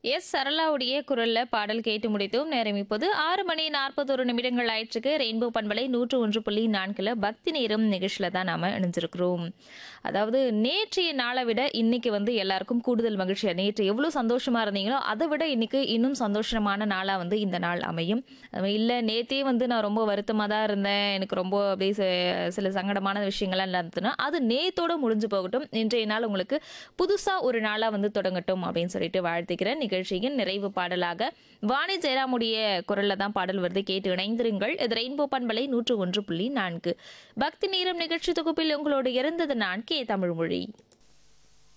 S சரளாவுடைய குரல்ல பாடல் கேட்டு முடித்தோம் நேரம் இப்போது ஆறு மணி நாற்பத்தொரு நிமிடங்கள் ஆயிற்றுக்கு ரெயின்போ பண்பலை நூற்று ஒன்று புள்ளி நான்குல பக்தி நேரம் நிகழ்ச்சியில தான் நாம இணைஞ்சிருக்கிறோம் அதாவது நேற்றைய நாளை விட இன்னைக்கு வந்து எல்லாருக்கும் கூடுதல் மகிழ்ச்சியா நேற்று எவ்வளவு சந்தோஷமா இருந்தீங்களோ அதை விட இன்னைக்கு இன்னும் சந்தோஷமான நாளா வந்து இந்த நாள் அமையும் அது இல்ல நேத்தே வந்து நான் ரொம்ப வருத்தமா தான் இருந்தேன் எனக்கு ரொம்ப அப்படியே ச- சில சங்கடமான விஷயங்கள்லாம் இருந்ததுன்னா அது நேத்தோட முடிஞ்சு போகட்டும் இன்றைய நாள் உங்களுக்கு புதுசா ஒரு நாளா வந்து தொடங்கட்டும் அப்படின்னு சொல்லிட்டு வாழ்த்துக்கிறேன் நிகழ்ச்சியின் நிறைவு பாடலாக வாணி ஜெயராமுடைய குரல்ல தான் பாடல் வருது கேட்டு இணைந்திருங்கள் இது ரெயின்போ பண்பலை நூற்று ஒன்று புள்ளி நான்கு பக்தி நேரம் நிகழ்ச்சி தொகுப்பில் உங்களோடு இருந்தது நான் கே தமிழ்மொழி